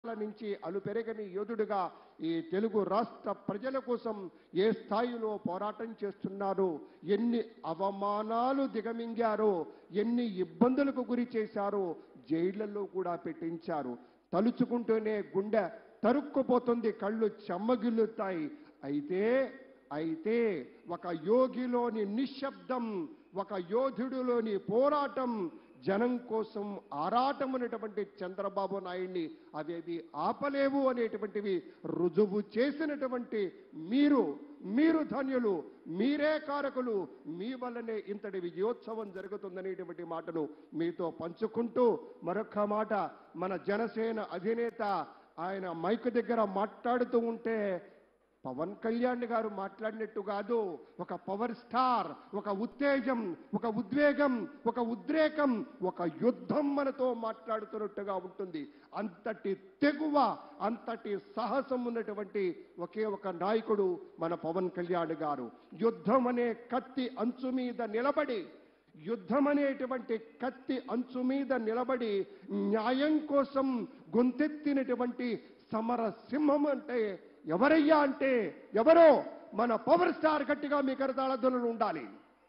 సంవత్సరాల నుంచి అలుపెరగని యోధుడుగా ఈ తెలుగు రాష్ట్ర ప్రజల కోసం ఏ స్థాయిలో పోరాటం చేస్తున్నారు ఎన్ని అవమానాలు దిగమింగారో ఎన్ని ఇబ్బందులకు గురి చేశారో జైళ్లలో కూడా పెట్టించారు తలుచుకుంటూనే గుండె తరుక్కుపోతుంది కళ్ళు చెమ్మగిల్లుతాయి అయితే అయితే ఒక యోగిలోని నిశ్శబ్దం ఒక యోధుడిలోని పోరాటం జనం కోసం ఆరాటమైనటువంటి చంద్రబాబు నాయుడిని అవేవి ఆపలేవు అనేటువంటివి రుజువు చేసినటువంటి మీరు మీరు ధన్యులు మీరే కారకులు మీ వల్లనే ఇంతటి విజయోత్సవం జరుగుతుందనేటువంటి మాటను మీతో పంచుకుంటూ మరొక మాట మన జనసేన అధినేత ఆయన మైక్ దగ్గర మాట్లాడుతూ ఉంటే పవన్ కళ్యాణ్ గారు మాట్లాడినట్టు కాదు ఒక పవర్ స్టార్ ఒక ఉత్తేజం ఒక ఉద్వేగం ఒక ఉద్రేకం ఒక యుద్ధం మనతో మాట్లాడుతున్నట్టుగా ఉంటుంది అంతటి తెగువ అంతటి సాహసం ఉన్నటువంటి ఒకే ఒక నాయకుడు మన పవన్ కళ్యాణ్ గారు యుద్ధం అనే కత్తి అంచు మీద నిలబడి యుద్ధం అనేటువంటి కత్తి అంచు మీద నిలబడి న్యాయం కోసం గొంతెత్తినటువంటి సమర సింహం అంటే ఎవరయ్యా అంటే ఎవరో మన పవర్ స్టార్ గట్టిగా మీ కరతాళధ్వనులు ఉండాలి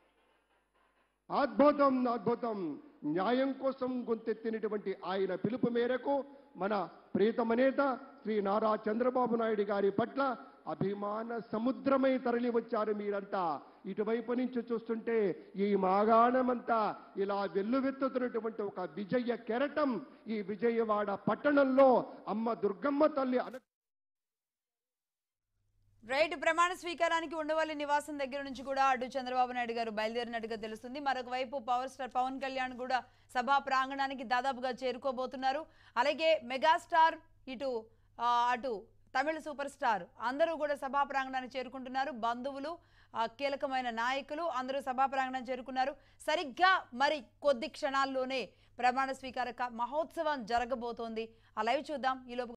అద్భుతం అద్భుతం న్యాయం కోసం గొంతెత్తినటువంటి ఆయన పిలుపు మేరకు మన ప్రియతమ నేత శ్రీ నారా చంద్రబాబు నాయుడు గారి పట్ల అభిమాన సముద్రమై తరలి వచ్చారు మీరంతా ఇటువైపు నుంచి చూస్తుంటే ఈ మాగాణమంతా ఇలా వెల్లువెత్తుతున్నటువంటి ఒక విజయ కెరటం ఈ విజయవాడ పట్టణంలో అమ్మ దుర్గమ్మ తల్లి అను రైట్ ప్రమాణ స్వీకారానికి ఉండవల్లి నివాసం దగ్గర నుంచి కూడా అటు చంద్రబాబు నాయుడు గారు బయలుదేరినట్టుగా తెలుస్తుంది మరొక వైపు పవర్ స్టార్ పవన్ కళ్యాణ్ కూడా సభా ప్రాంగణానికి దాదాపుగా చేరుకోబోతున్నారు అలాగే మెగాస్టార్ ఇటు ఆ, అటు తమిళ సూపర్ స్టార్ అందరూ కూడా సభా ప్రాంగణానికి చేరుకుంటున్నారు బంధువులు ఆ, కీలకమైన నాయకులు అందరూ సభా ప్రాంగణం చేరుకున్నారు సరిగ్గా మరి కొద్ది క్షణాల్లోనే ప్రమాణ స్వీకార క- మహోత్సవం జరగబోతోంది ఆ లైవ్ చూద్దాం ఈలోపు